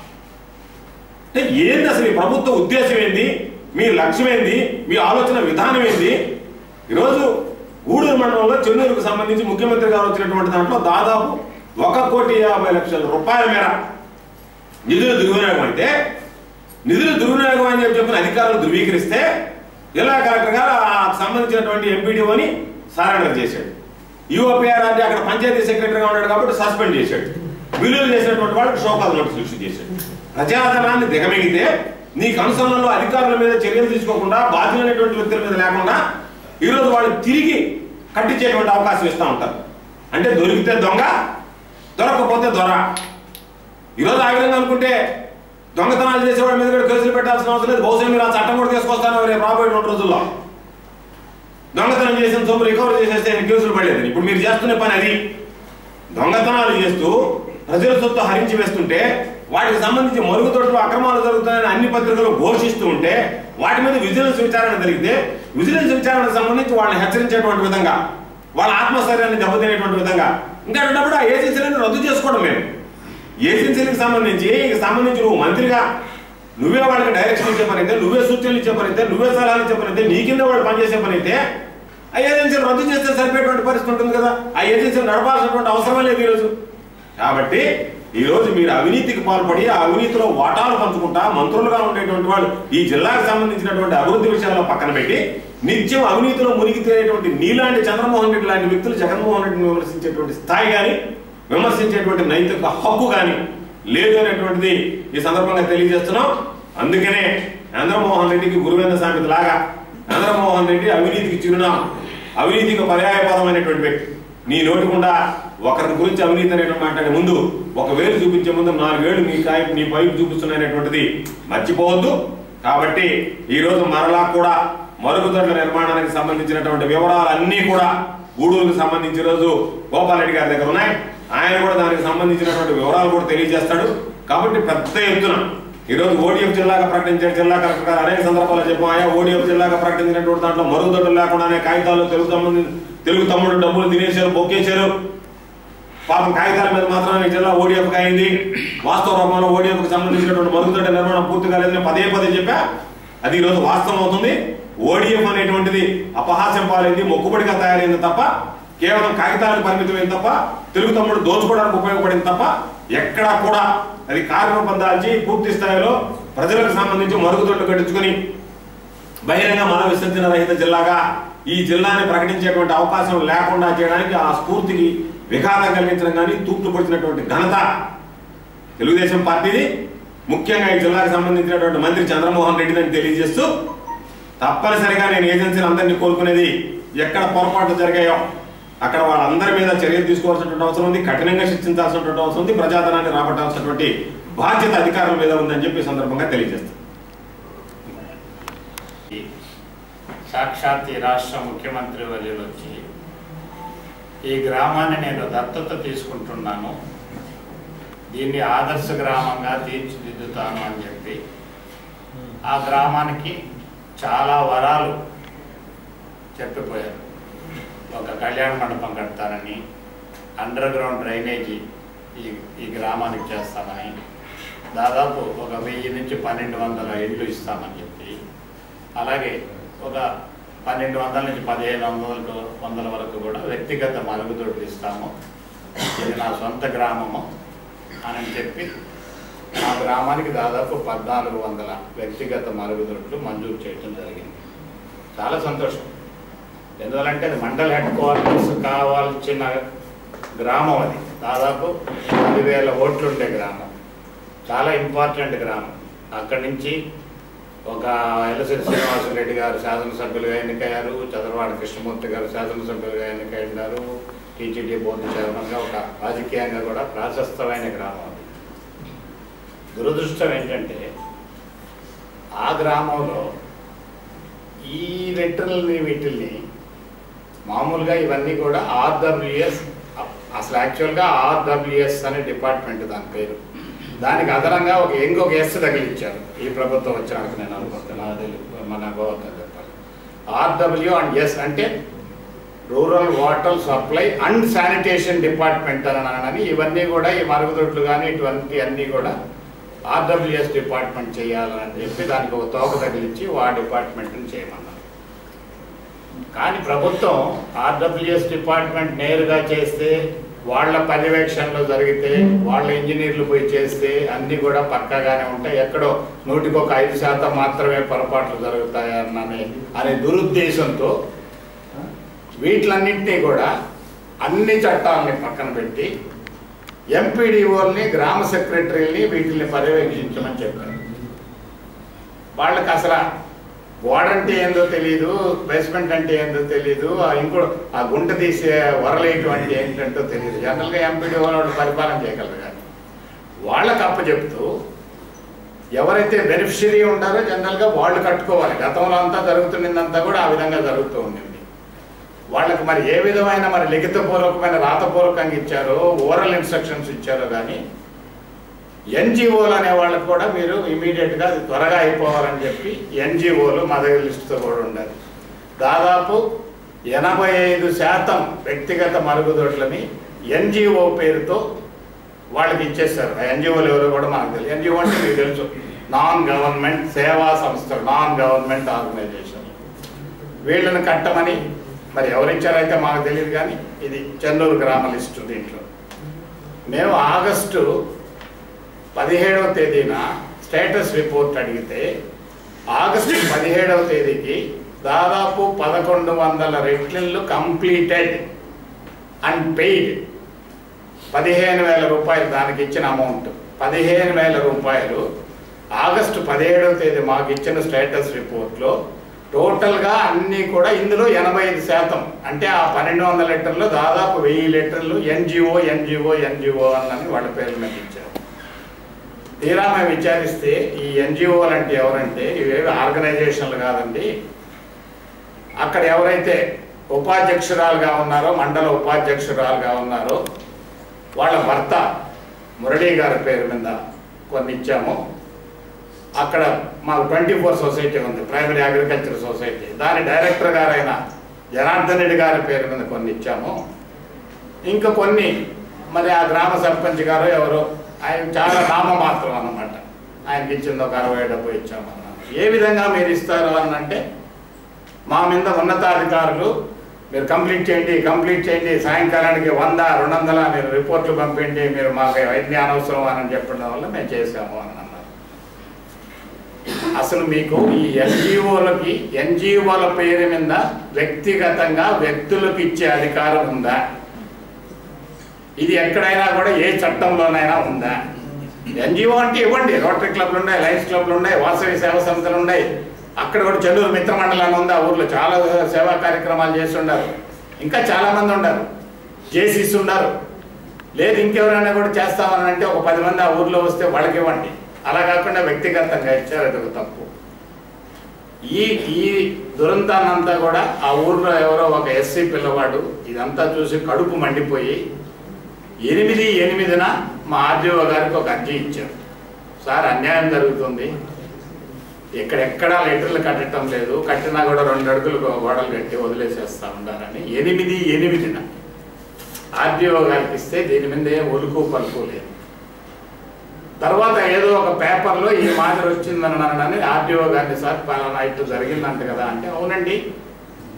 అంటే ఏంది అసలు ఈ ప్రభుత్వ ఉద్దేశం ఏంది మీ లక్ష్యం ఏంది మీ ఆలోచన విధానం ఏంది ఈరోజు గూడూరు మండలంలో చెన్నూరుకు సంబంధించి ముఖ్యమంత్రి గారు వచ్చినటువంటి దాంట్లో దాదాపు ఒక కోటి యాభై లక్షల రూపాయల మేర నిధులు దుర్వినియోగం అయితే నిధులు దుర్వినియోగం అని చెప్పి చెప్పిన అధికారులు ధృవీకరిస్తే జిల్లా కలెక్టర్ గారు ఆ సంబంధించినటువంటి ఎంపీడీఓని సరెండర్ చేశాడు యువపిఆర్ అంటే అక్కడ పంచాయతీ సెక్రటరీగా ఉన్నాడు కాబట్టి సస్పెండ్ చేశాడు విలువలు చేసినటువంటి వాళ్ళకి షోకాజ్ నోటీసులు ఇష్యూ చేశాడు ప్రజాధనాన్ని దిగమిగితే నీ కన్సర్న్లలో అధికారుల మీద చర్యలు తీసుకోకుండా బాధ్యులైనటువంటి వ్యక్తుల మీద లేకుండా ఈరోజు వాళ్ళు తిరిగి కట్టించేటువంటి అవకాశం ఇస్తూ ఉంటారు అంటే దొరికితే దొంగ దొరకకపోతే దొర ఈరోజు ఆ విధంగా అనుకుంటే దొంగతనాలు చేసేవాడి మీద కూడా కేసులు పెట్టాల్సిన అవసరం లేదు బహుశా మీరు ఆ చట్టం కూడా తీసుకొస్తాను రేపు రాబోయే రెండు రోజుల్లో దొంగతనం చేసిన సొమ్ము రికవర్ చేసేస్తే ఆయన కేసులు పడలేదు ఇప్పుడు మీరు చేస్తున్న పని అది దొంగతనాలు చేస్తూ ప్రజల సొత్తు హరించి వేస్తుంటే వాటికి సంబంధించి మరుగుదొడ్లు అక్రమాలు జరుగుతున్నాయని అన్ని పత్రికలు ఘోషిస్తూ ఉంటే వాటి మీద విజిలెన్స్ విచారణ జరిగితే విజిలెన్స్ విచారణకు సంబంధించి వాళ్ళని హెచ్చరించేటువంటి విధంగా వాళ్ళ ఆత్మస్థైర్యాన్ని దెబ్బతినేటువంటి విధంగా ఇంకా అన్నప్పుడు ఆ ఏజెన్సీలను రద్దు చేసుకోవడం మేము ఏజెన్సీలకు సంబంధించి సంబంధించి నువ్వు మంత్రిగా నువ్వే వాళ్ళకి డైరెక్షన్ ఇచ్చే పని అయితే నువ్వే సూచనలు ఇచ్చే పని అయితే నువ్వే సలహాలు ఇచ్చే పని అయితే నీ కింద వాళ్ళు పనిచేసే పని అయితే ఆ ఏజెన్సీలు రద్దు చేస్తే సరిపోయేటువంటి పరిస్థితి ఉంటుంది కదా ఆ ఏజెన్సీలు నడపాల్సినటువంటి అవసరమే లేదు ఈరోజు కాబట్టి ఈ రోజు మీరు అవినీతికి పాల్పడి ఆ అవినీతిలో వాటాలు పంచుకుంటా మంత్రులుగా ఉండేటువంటి వాళ్ళు ఈ జిల్లాకు సంబంధించినటువంటి అభివృద్ధి విషయాల్లో పక్కన పెట్టి నిత్యం అవినీతిలో మునిగి తేలేటువంటి నీలాంటి చంద్రమోహన్ రెడ్డి లాంటి వ్యక్తులు జగన్మోహన్ రెడ్డిని విమర్శించేటువంటి స్థాయి కానీ విమర్శించేటువంటి నైతిక హక్కు కానీ లేదు అనేటువంటిది ఈ సందర్భంగా తెలియజేస్తున్నాం అందుకనే చంద్రమోహన్ రెడ్డికి గురువేంద్ర సామెత లాగా చంద్రమోహన్ రెడ్డి అవినీతికి చిరునామా అవినీతికి పర్యాయపదమైనటువంటి వ్యక్తి నీ నోటికుండా ఒకరి గురించి అవినీతి అనేటువంటి మాట్లాడే ముందు ఒక వేలు చూపించే ముందు నాలుగేళ్లు నీ కాయ నీ పైపు చూపిస్తున్నాయనేటువంటిది మర్చిపోవద్దు కాబట్టి ఈ రోజు మరలా కూడా మరుగుదొడ్ల నిర్మాణానికి సంబంధించినటువంటి వివరాలన్నీ కూడా గూడూరుకు సంబంధించి ఈ రోజు గోపాల్ రెడ్డి గారి దగ్గర ఉన్నాయి ఆయన కూడా దానికి సంబంధించినటువంటి వివరాలు కూడా తెలియజేస్తాడు కాబట్టి పెద్ద ఎత్తున ఈ రోజు ఓడిఎఫ్ జిల్లాగా ప్రకటించాడు జిల్లా కలెక్టర్ గారు అనేక సందర్భాల్లో చెప్పాం ఆయా ఓడిఎఫ్ జిల్లాగా ప్రకటించినటువంటి దాంట్లో మరుగుదొడ్లు లేకుండానే కాగితాలు తెలుగు తమ్ముడు తెలుగు తమ్ముడు డబ్బులు తినేశారు బొక్కేశారు పాపం కాగితాల మీద మాత్రమే ఈ జిల్లా ఓడిఎఫ్ అయింది వాస్తవ రూపంలో ఓడిఎఫ్ కి సంబంధించినటువంటి మరుగుదొడ్డ నిర్మాణం పూర్తి కాలేదని పదే పదే చెప్పా అది ఈ రోజు వాస్తవం అవుతుంది ఓడిఎఫ్ అనేటువంటిది అపహాస్యం పాలైంది మొక్కుబడిగా తయారైంది తప్ప కేవలం కాగితాలకు పరిమితమైంది తప్ప తెలుగు తమ్ముడు దోచుకోవడానికి ఉపయోగపడింది తప్ప ఎక్కడా కూడా అది కార్యరూపం దాల్చి పూర్తి స్థాయిలో ప్రజలకు సంబంధించి మరుగుదొడ్లు కట్టించుకొని బహిరంగ మల విసర్జన రహిత జిల్లాగా ఈ జిల్లాని ప్రకటించేటువంటి అవకాశం లేకుండా చేయడానికి ఆ స్ఫూర్తికి విఘాతం కలిగించడం కానీ తూట్లు పడిచినటువంటి ఘనత తెలుగుదేశం పార్టీది ముఖ్యంగా ఈ జిల్లాకు సంబంధించినటువంటి మంత్రి చంద్రమోహన్ రెడ్డి అని తెలియజేస్తూ తప్పనిసరిగా నేను ఏజెన్సీలు అందరినీ కోరుకునేది ఎక్కడ పొరపాట్లు జరిగాయో అక్కడ వాళ్ళందరి మీద చర్యలు తీసుకోవాల్సినటువంటి అవసరం ఉంది కఠినంగా శిక్షించాల్సినటువంటి అవసరం ఉంది ప్రజాధనాన్ని రాబట్టాల్సినటువంటి బాధ్యత అధికారుల మీద ఉందని చెప్పి ఈ సందర్భంగా తెలియజేస్తాను సాక్షాత్ ఈ రాష్ట్ర ముఖ్యమంత్రి వర్యులు వచ్చి ఈ గ్రామాన్ని నేను దత్తత తీసుకుంటున్నాను దీన్ని ఆదర్శ గ్రామంగా తీర్చిదిద్దుతాను అని చెప్పి ఆ గ్రామానికి చాలా వరాలు చెప్పిపోయారు ఒక కళ్యాణ మండపం కడతానని అండర్ గ్రౌండ్ డ్రైనేజీ ఈ ఈ గ్రామానికి చేస్తామని దాదాపు ఒక వెయ్యి నుంచి పన్నెండు వందల ఇళ్ళు ఇస్తామని చెప్పి అలాగే ఒక పన్నెండు వందల నుంచి పదిహేను వందలకు వందల వరకు కూడా వ్యక్తిగత మరుగుదొడ్లు ఇస్తాము ఇది నా సొంత గ్రామము అని చెప్పి ఆ గ్రామానికి దాదాపు పద్నాలుగు వందల వ్యక్తిగత మరుగుదొడ్లు మంజూరు చేయడం జరిగింది చాలా సంతోషం ఎందువలంటే అది మండల్ హెడ్ క్వార్టర్స్ కావాల్సిన గ్రామం అది దాదాపు పదివేల ఓట్లు ఉండే గ్రామం చాలా ఇంపార్టెంట్ గ్రామం అక్కడి నుంచి ఒక ఎల్లసిరి శ్రీనివాసరెడ్డి గారు శాసనసభ్యులుగా ఎన్నికయ్యారు చంద్రబాబు కృష్ణమూర్తి గారు శాసనసభ్యులుగా ఎన్నికయ్యారు టీటీడీ బోర్డు చైర్మన్గా ఒక రాజకీయంగా కూడా ప్రాశస్తమైన గ్రామం అది దురదృష్టం ఏంటంటే ఆ గ్రామంలో ఈ లెటర్లని వీటిల్ని మామూలుగా ఇవన్నీ కూడా ఆర్డబ్ల్యూఎస్ అసలు యాక్చువల్గా ఆర్డబ్ల్యూఎస్ అనే డిపార్ట్మెంట్ దాని పేరు దానికి అదనంగా ఒక ఇంకొక ఎస్ తగిలిచ్చారు ఈ ప్రభుత్వం వచ్చినాక నేను అనుకుంటున్నా అది మన గోవర్ధన్ చెప్పాలి ఆర్డబ్ల్యూ అండ్ ఎస్ అంటే rural water supply and sanitation department అని అనని ఇవన్నీ కూడా ఈ మరుగుదొడ్లు కానీ ఇటువంటి అన్నీ కూడా ఆర్డబ్ల్యూఎస్ డిపార్ట్మెంట్ చేయాలని చెప్పి దానికి ఒక తోక తగిలించి ఆ డిపార్ట్మెంట్ని చేయమన్నారు కానీ ప్రభుత్వం ఆర్డబ్ల్యూఎస్ డిపార్ట్మెంట్ నేరుగా చేస్తే వాళ్ళ పర్యవేక్షణలో జరిగితే వాళ్ళ ఇంజనీర్లు పోయి చేస్తే అన్నీ కూడా పక్కాగానే ఉంటాయి ఎక్కడో నూటికి ఒక ఐదు శాతం మాత్రమే పొరపాట్లు జరుగుతాయన్ననే అనే దురుద్దేశంతో వీటిలన్నింటినీ కూడా అన్ని చట్టాలని పక్కన పెట్టి ఎంపీడీఓల్ని గ్రామ సెక్రటరీని వీటిని పర్యవేక్షించమని చెప్పారు వాళ్ళకి అసలు గోడ అంటే ఏందో తెలియదు బేస్మెంట్ అంటే ఏందో తెలియదు ఆ ఇంకో ఆ గుంట తీసే వరలేయటం అంటే ఏంటంటో తెలియదు జనరల్గా ఎంపీడీఓ వాళ్ళు పరిపాలన చేయగలరు కానీ వాళ్ళకి అప్పచెప్తూ ఎవరైతే బెనిఫిషరీ ఉంటారో జనరల్గా వాళ్ళు కట్టుకోవాలి గతంలో అంతా జరుగుతున్నదంతా కూడా ఆ విధంగా జరుగుతూ ఉండింది వాళ్ళకి మరి ఏ విధమైన మరి లిఖితపూర్వకమైన రాతపూర్వకంగా ఇచ్చారో ఓరల్ ఇన్స్ట్రక్షన్స్ ఇచ్చారో కానీ ఎన్జిఓలు అనే వాళ్ళకి కూడా మీరు ఇమీడియట్గా అది త్వరగా అయిపోవాలని చెప్పి ఎన్జిఓలు మా దగ్గర లిస్టుతో కూడా ఉండాలి దాదాపు ఎనభై ఐదు శాతం వ్యక్తిగత మరుగుదొడ్లని ఎన్జిఓ పేరుతో వాళ్ళకి ఇచ్చేస్తారు ఆ ఎన్జిఓలు ఎవరో కూడా మనకు తెలియదు ఎన్జిఓ అంటే మీకు తెలుసు నాన్ గవర్నమెంట్ సేవా సంస్థలు నాన్ గవర్నమెంట్ ఆర్గనైజేషన్ వీళ్ళని కట్టమని మరి ఎవరిచ్చారైతే మాకు తెలియదు కానీ ఇది చెన్నూరు గ్రామ లిస్టు దీంట్లో మేము ఆగస్టు పదిహేడవ తేదీన స్టేటస్ రిపోర్ట్ అడిగితే ఆగస్టు పదిహేడవ తేదీకి దాదాపు పదకొండు వందల రెట్లిళ్ళు కంప్లీటెడ్ అండ్ పెయిడ్ పదిహేను వేల రూపాయలు దానికి ఇచ్చిన అమౌంట్ పదిహేను వేల రూపాయలు ఆగస్టు పదిహేడవ తేదీ మాకు ఇచ్చిన స్టేటస్ రిపోర్ట్లో టోటల్గా అన్నీ కూడా ఇందులో ఎనభై ఐదు శాతం అంటే ఆ పన్నెండు వందల లీటర్లు దాదాపు వెయ్యి లీటర్లు ఎన్జిఓ ఎన్జిఓ ఎన్జిఓ అని వాళ్ళ పేర్ల మీద ఇచ్చారు తీరా మేము విచారిస్తే ఈ ఎన్జిఓలు అంటే ఎవరంటే ఇవేవి ఆర్గనైజేషన్లు కాదండి అక్కడ ఎవరైతే ఉపాధ్యక్షురాలుగా ఉన్నారో మండల ఉపాధ్యక్షురాలుగా ఉన్నారో వాళ్ళ భర్త మురళీ గారి పేరు మీద కొన్ని ఇచ్చాము అక్కడ మాకు ట్వంటీ ఫోర్ సొసైటీ ఉంది ప్రైమరీ అగ్రికల్చర్ సొసైటీ దాని డైరెక్టర్ గారైన జనార్దన్ రెడ్డి గారి పేరు మీద కొన్ని ఇచ్చాము ఇంకా కొన్ని మరి ఆ గ్రామ సర్పంచ్ గారు ఎవరు ఆయన చాలా నామమాత్రం అన్నమాట ఆయనకి ఇచ్చింది ఒక అరవై డబ్బు ఇచ్చామన్నాను ఏ విధంగా మీరు ఇస్తారు అని అంటే మా మీద ఉన్నతాధికారులు మీరు కంప్లీట్ చేయండి కంప్లీట్ చేయండి సాయంకాలానికి వంద రెండు వందల మీరు రిపోర్ట్లు పంపిండి మీరు మాకు అవన్నీ అనవసరం అని చెప్పడం వల్ల మేము చేసాము అని అన్నారు అసలు మీకు ఈ ఎన్జిఓలకి ఎన్జిఓల పేరు మీద వ్యక్తిగతంగా వ్యక్తులకు ఇచ్చే అధికారం ఉందా ఇది ఎక్కడైనా కూడా ఏ చట్టంలోనైనా ఉందా ఎన్జిఓ అంటే ఇవ్వండి రోటరీ క్లబ్లు ఉన్నాయి లయన్స్ క్లబ్లు ఉన్నాయి వాసవి సేవా సంస్థలు ఉన్నాయి అక్కడ కూడా చెల్లూరు మిత్ర మండలాన్ని ఉంది ఆ ఊర్లో చాలా సేవా కార్యక్రమాలు చేస్తుండారు ఇంకా చాలా మంది ఉన్నారు జేసీస్ ఉన్నారు లేదు ఇంకెవరైనా కూడా చేస్తామని అంటే ఒక పది మంది ఆ ఊర్లో వస్తే వాళ్ళకి ఇవ్వండి అలా కాకుండా వ్యక్తిగతంగా ఇచ్చారు అది ఒక తప్పు ఈ ఈ దురంతాన్నంతా కూడా ఆ ఊర్లో ఎవరో ఒక ఎస్సీ పిల్లవాడు ఇదంతా చూసి కడుపు మండిపోయి ఎనిమిది ఎనిమిదిన మా ఆర్డీఓ గారికి ఒక అర్జీ ఇచ్చారు సార్ అన్యాయం జరుగుతుంది ఎక్కడెక్కడా లెటర్లు కట్టడం లేదు కట్టినా కూడా రెండు అడుగులు గోడలు కట్టి వదిలేసేస్తా ఉండాలని ఎనిమిది ఎనిమిదిన ఆర్డీఓ గారికి ఇస్తే దీని మీద ఏం ఒలుకు పలుకు లేదు తర్వాత ఏదో ఒక పేపర్లో ఈ మాదిరి వచ్చిందని అనని ఆర్డీఓ గారిని సార్ పలానా ఇటు జరిగిందంట కదా అంటే అవునండి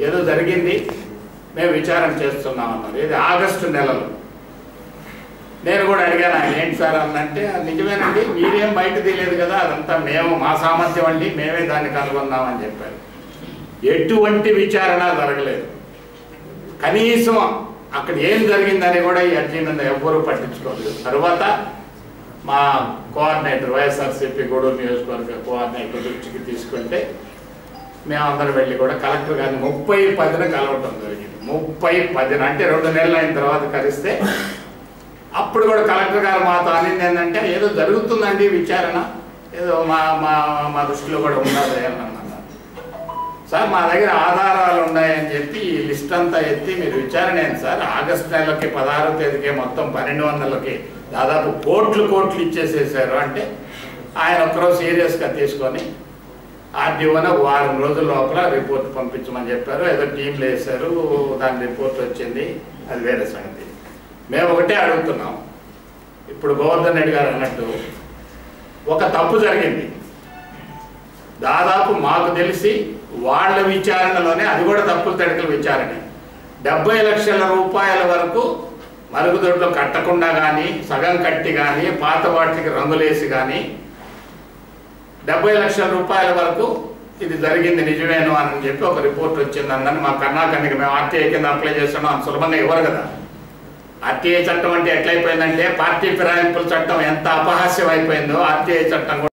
ఏదో జరిగింది మేము విచారణ చేస్తున్నాం అన్నారు ఇది ఆగస్టు నెలలో నేను కూడా అడిగాను ఆయన ఏంటి సార్ అన్నంటే "అది నిజమేనండి మీరేం బయట తీయలేదు కదా అదంతా మేము మా సామర్థ్యం అండి మేమే దాన్ని కనుగొన్నామని చెప్పారు ఎటువంటి విచారణ జరగలేదు కనీసం అక్కడ ఏం జరిగిందని కూడా ఈ అర్జీ మీద ఎవ్వరూ పట్టించుకోలేదు తర్వాత మా కోఆర్డినేటర్ వైఎస్ఆర్సీపీ గూడూరు నియోజకవర్గ కోఆర్డినేటర్ దృష్టికి తీసుకుంటే మేమందరం వెళ్ళి కూడా కలెక్టర్ గారిని ముప్పై పదిన కలవటం జరిగింది ముప్పై పదిన అంటే రెండు నెలలు అయిన తర్వాత కలిస్తే అప్పుడు కూడా కలెక్టర్ గారు మాతో అనింది ఏంటంటే ఏదో జరుగుతుందండి విచారణ ఏదో మా మా మా దృష్టిలో కూడా ఉన్నది అని అన్నారు సార్ మా దగ్గర ఆధారాలు ఉన్నాయని చెప్పి ఈ లిస్ట్ అంతా ఎత్తి మీరు విచారణ ఏంటి సార్ ఆగస్ట్ నెలకి పదహారో తేదీకి మొత్తం పన్నెండు వందలకి దాదాపు కోట్లు కోట్లు ఇచ్చేసేసారు అంటే ఆయన ఒక్కరోజు సీరియస్గా తీసుకొని ఆర్డీఓన వారం రోజుల లోపల రిపోర్ట్ పంపించమని చెప్పారు ఏదో టీంలు వేశారు దాని రిపోర్ట్ వచ్చింది అది వేరే సంగతి మేము ఒకటే అడుగుతున్నాం ఇప్పుడు గోవర్ధన్ రెడ్డి గారు అన్నట్టు ఒక తప్పు జరిగింది దాదాపు మాకు తెలిసి వాళ్ళ విచారణలోనే అది కూడా తప్పుల తడకల విచారణ డెబ్బై లక్షల రూపాయల వరకు మరుగుదొడ్లు కట్టకుండా కానీ సగం కట్టి కానీ పాత వాటికి రంగులేసి కానీ డెబ్బై లక్షల రూపాయల వరకు ఇది జరిగింది నిజమేను అని చెప్పి ఒక రిపోర్ట్ వచ్చింది అందని మా కర్ణాటకకి మేము ఆర్టీఐ కింద అప్లై చేస్తున్నాం అంత సులభంగా ఇవ్వరు కదా ఆర్టీఐ చట్టం అంటే ఎట్లయిపోయిందంటే పార్టీ ఫిరాయింపుల చట్టం ఎంత అపహాస్యం అయిపోయిందో ఆర్టీఐ చట్టం కూడా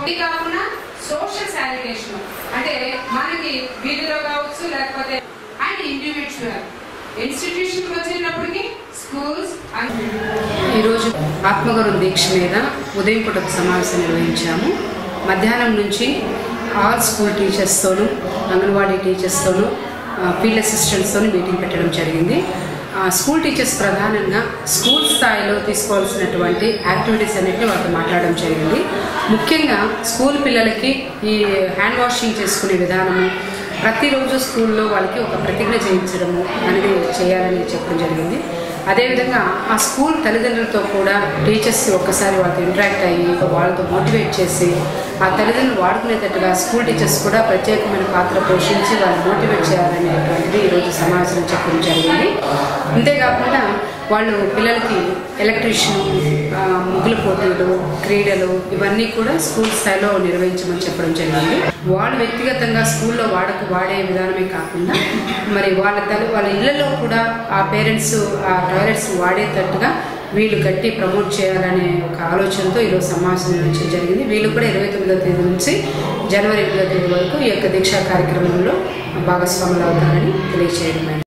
ఇది కాకుండా సోషల్ శానిటేషన్ అంటే మనకి వీధిలో కావచ్చు లేకపోతే అండ్ ఇండివిజువల్ ఇన్స్టిట్యూషన్ వచ్చేటప్పటికి స్కూల్స్ ఈరోజు ఆత్మగౌరవ దీక్ష మీద ఉదయం పూట ఒక సమావేశం నిర్వహించాము మధ్యాహ్నం నుంచి ఆల్ స్కూల్ టీచర్స్తోనూ అంగన్వాడీ టీచర్స్తోనూ ఫీల్డ్ అసిస్టెంట్స్తోనూ మీటింగ్ పెట్టడం జరిగింది ఆ, స్కూల్ టీచర్స్ ప్రధానంగా స్కూల్ స్థాయిలో తీసుకోవాల్సినటువంటి యాక్టివిటీస్ అన్నిటిని వాళ్ళతో మాట్లాడడం జరిగింది ముఖ్యంగా స్కూల్ పిల్లలకి ఈ హ్యాండ్ వాషింగ్ చేసుకునే విధానము ప్రతిరోజు స్కూల్లో వాళ్ళకి ఒక ప్రతిజ్ఞ చేయించడము అనేది చేయాలని చెప్పడం జరిగింది అదేవిధంగా ఆ స్కూల్ తల్లిదండ్రులతో కూడా టీచర్స్ ఒక్కసారి వాళ్ళతో ఇంటరాక్ట్ అయ్యి వాళ్ళతో మోటివేట్ చేసి ఆ తల్లిదండ్రులు వాడుకునేటట్టుగా స్కూల్ టీచర్స్ కూడా ప్రత్యేకమైన పాత్ర పోషించి వాళ్ళు మోటివేట్ చేయాలనేటువంటిది ఈరోజు సమావేశంలో చెప్పడం జరిగింది అంతేకాకుండా వాళ్ళు పిల్లలకి ఎలక్ట్రీషియన్ ముగ్గుల పోటీలు క్రీడలు ఇవన్నీ కూడా స్కూల్ స్థాయిలో నిర్వహించమని చెప్పడం జరిగింది వాళ్ళు వ్యక్తిగతంగా స్కూల్లో వాడక వాడే విధానమే కాకుండా మరి వాళ్ళ తల్లి వాళ్ళ ఇళ్లలో కూడా ఆ పేరెంట్స్ ఆ టాయిలెట్స్ వాడేటట్టుగా వీళ్ళు గట్టి ప్రమోట్ చేయాలనే ఒక ఆలోచనతో ఈరోజు సమావేశం నిర్వహించడం జరిగింది వీళ్ళు కూడా ఇరవై తొమ్మిదో తేదీ నుంచి జనవరి ఎనిమిదో తేదీ వరకు ఈ యొక్క దీక్షా కార్యక్రమంలో భాగస్వాములు అవుతారని తెలియజేయడం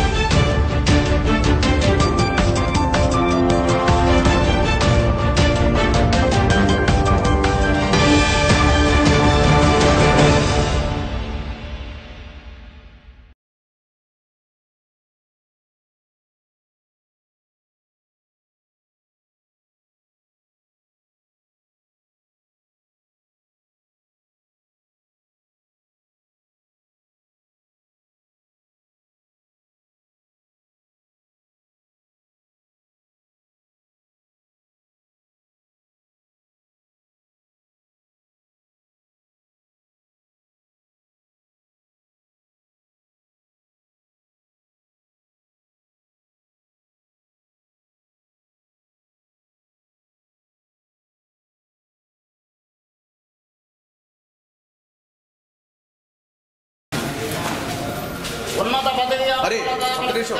ఉన్నత పదవి అరే, ఒక్క నిమిషం.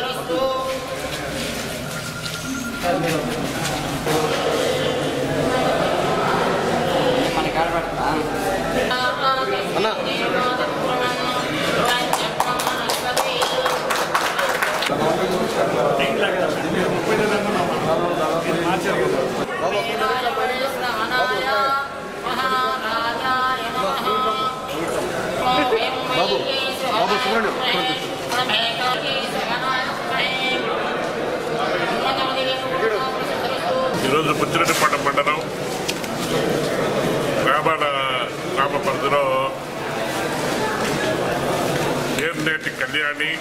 అన్న బాబు బాబు చూడండి ఈరోజు పుచ్చిరెడ్డిపట్ట మండలం రాబాడ గ్రామ పరిధిలో Erneti Kalyani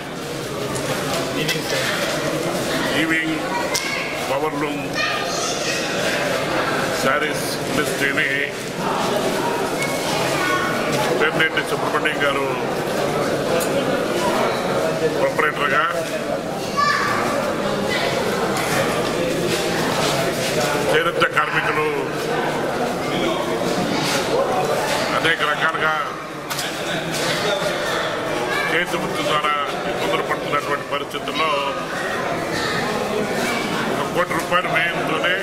weaving power loom saris ఇండస్ట్రీని పేర్నేటి సుబ్రహ్మణ్యం గారు ప్రొపరేటర్గా చేనేత కార్మికులు అనేక రకాలుగా చేతి వృత్తి ద్వారా ఇబ్బందులు పడుతున్నటువంటి పరిస్థితుల్లో ఒక కోటి రూపాయల వ్యయంతోనే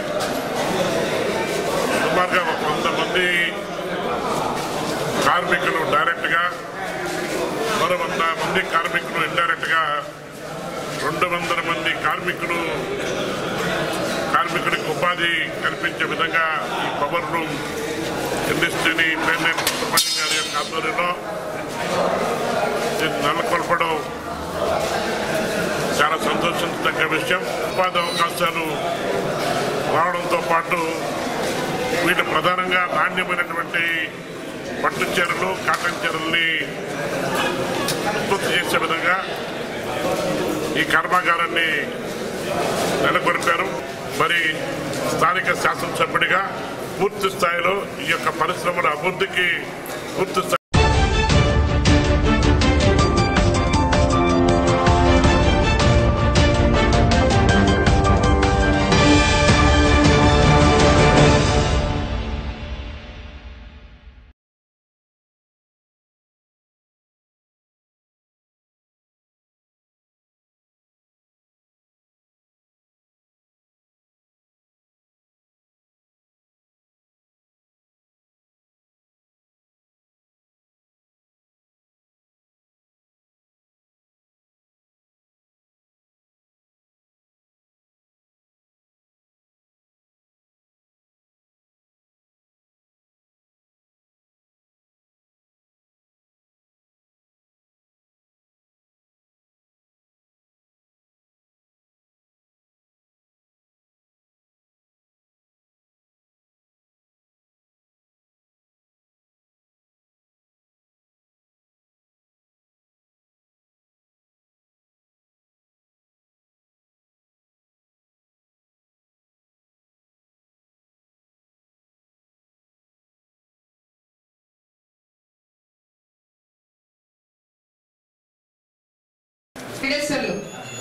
సుమారుగా ఒక వంద మంది కార్మికులు డైరెక్ట్గా మరో వంద మంది కార్మికులు ఇండైరెక్ట్గా రెండు వందల మంది కార్మికులు కార్మికుడికి ఉపాధి కల్పించే విధంగా ఈ పవర్ రూమ్ ఇండస్ట్రీని పేర్నేటి సుబ్రహ్మణ్యం గారి యొక్క ఆధ్వర్యంలో దీన్ని నెలకొల్పడం చాలా సంతోషించదగ్గ విషయం ఉపాధి అవకాశాలు రావడంతో పాటు వీళ్ళు ప్రధానంగా నాణ్యమైనటువంటి పట్టు చీరలు కాటన్ చీరల్ని ఉత్పత్తి చేసే విధంగా ఈ కర్మాగారాన్ని నెలకొల్పారు మరి స్థానిక శాసనసభ్యుడిగా పూర్తి స్థాయిలో ఈ యొక్క పరిశ్రమల అభివృద్ధికి పూర్తి స్థాయి వెంకటేశ్వర్లు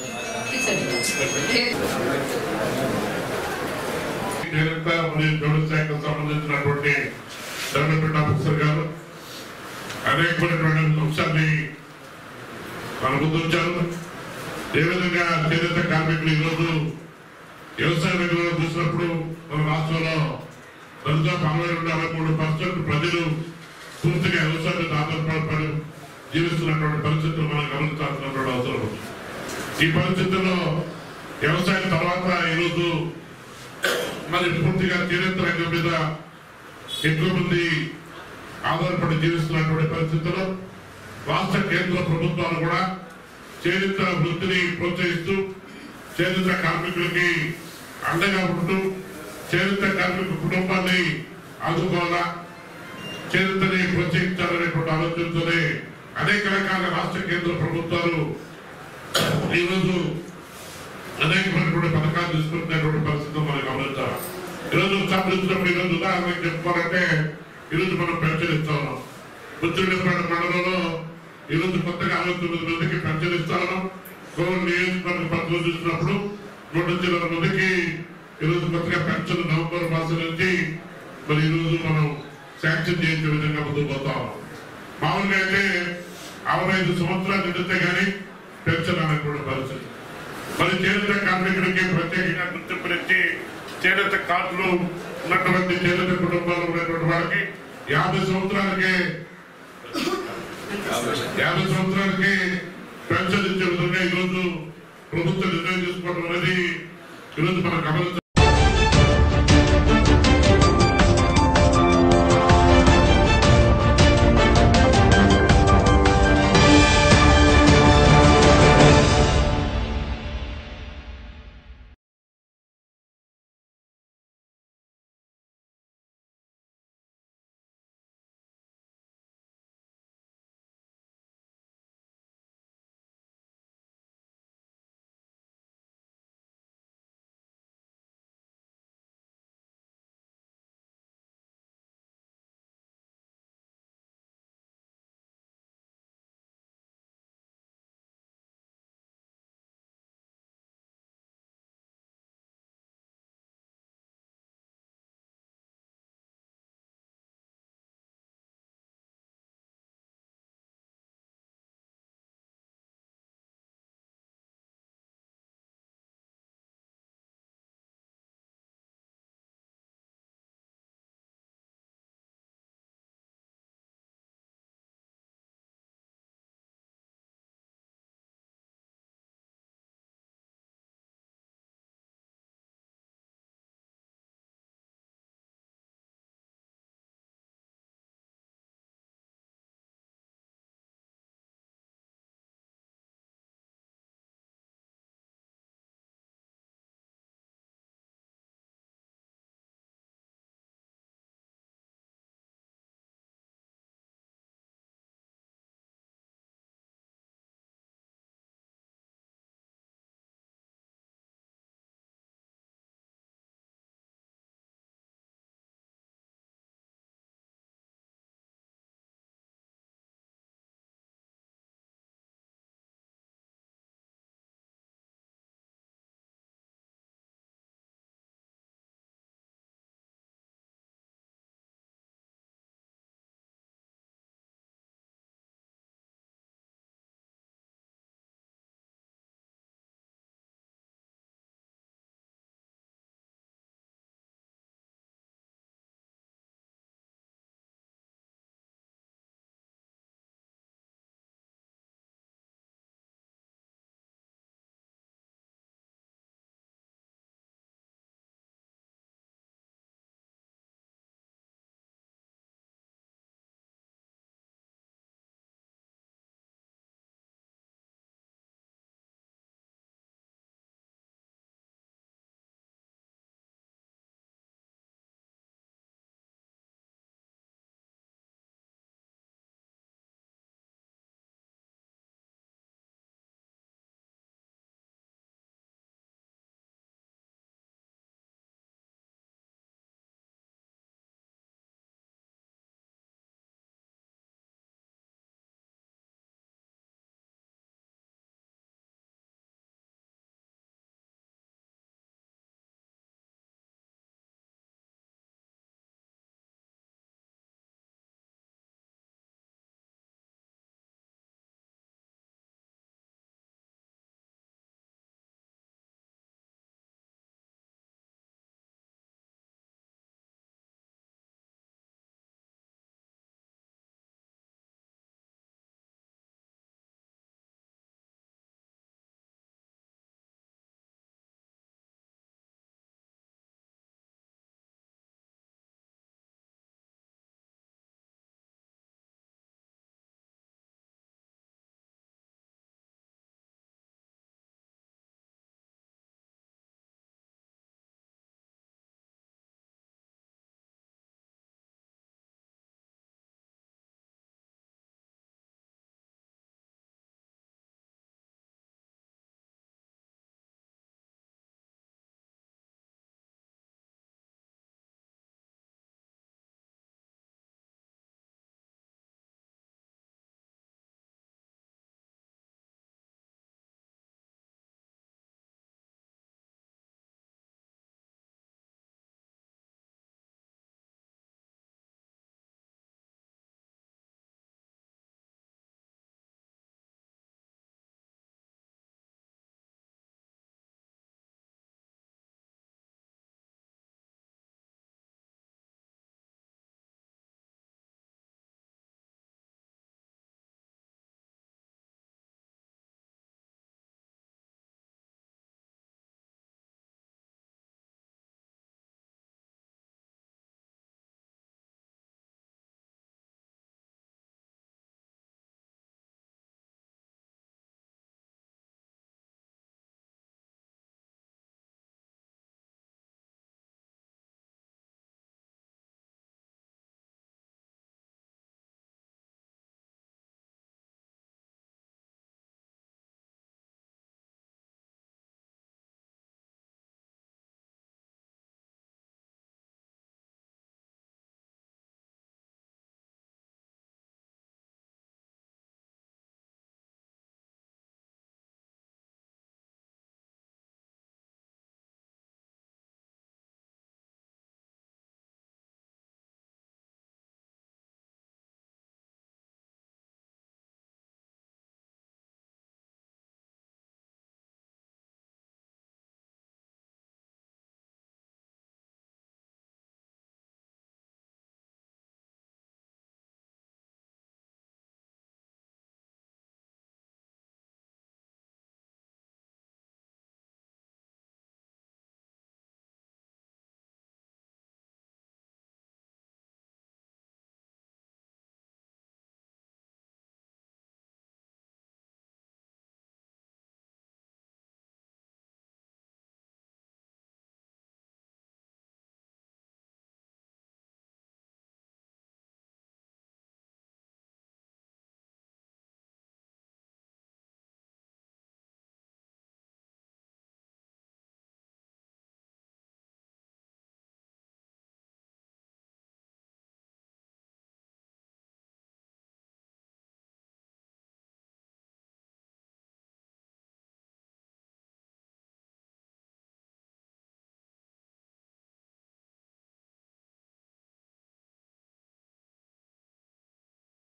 చేనేత మరియు జౌళి శాఖకు సంబంధించినటువంటి డెవలప్మెంట్ ఆఫీసర్ గారు అనేకమైనటువంటి అంశాన్ని మన ముందు ఉంచారు ఏ విధంగా చేనేత కార్మికులు ఈరోజు వ్యవసాయ రంగంలో చూసినప్పుడు మన రాష్ట్రంలో దాదాపు అరవై రెండు అరవై మూడు పర్సెంట్ ప్రజలు పూర్తిగా వ్యవసాయ మీద ఆధారపడి జీవిస్తున్నటువంటి పరిస్థితులు మనం గమనించాల్సినటువంటి అవసరం ఉంది ఈ పరిస్థితుల్లో వ్యవసాయం తర్వాత ఈరోజు మరి పూర్తిగా చేనేత రంగం మీద ఎక్కువ మంది ఆధారపడి జీవిస్తున్నటువంటి పరిస్థితుల్లో రాష్ట్ర కేంద్ర ప్రభుత్వాలు కూడా చేనేత వృత్తిని ప్రోత్సహిస్తూ చేనేత కార్మికులకి అండగా ఉంటూ చేనేత కార్మిక కుటుంబాన్ని ఆదుకోవాలా చేనేతని ప్రోత్సహించాలనేటువంటి ఆలోచనతోనే అనేక రకాల రాష్ట్ర కేంద్ర ప్రభుత్వాలు ఈరోజు అనేకమైనటువంటి పథకాలు తీసుకుంటున్నటువంటి పరిస్థితులు మనం గమనించాలి ఈరోజు సంబంధించినప్పుడు ఈరోజు ఉదాహరణకి చెప్పుకోవాలంటే ఈరోజు మనం పెన్షన్ ఇస్తా ఉన్నాం బుద్ధిపేట మండలంలో ఈరోజు కొత్తగా అరవై తొమ్మిది మందికి పెన్షన్ ఇస్తా ఉన్నాం కోవిడ్ నియోజకవర్గ పద్ధతులు చూసినప్పుడు నూట చిల్లర మందికి ఈరోజు కొత్తగా పెన్షన్ నవంబర్ మాసం నుంచి మరి ఈరోజు మనం శాంక్షన్ చేసే విధంగా ముందుకు పోతా ఉన్నాం మామూలుగా అయితే అరవై ఐదు సంవత్సరాలు నిండితే కానీ పెన్షన్ అనేటువంటి పరిస్థితి మరి చేనేత కార్మికుడికి ప్రత్యేకంగా గుర్తింపునిచ్చి చేనేత కార్డులు ఉన్నటువంటి చేనేత కుటుంబాలు ఉన్నటువంటి వారికి యాభై సంవత్సరాలకి యాభై సంవత్సరాలకి పెన్షన్ ఇచ్చే విధంగా ఈరోజు ప్రభుత్వం నిర్ణయం తీసుకోవడం అనేది ఈరోజు మనం గమనించాలి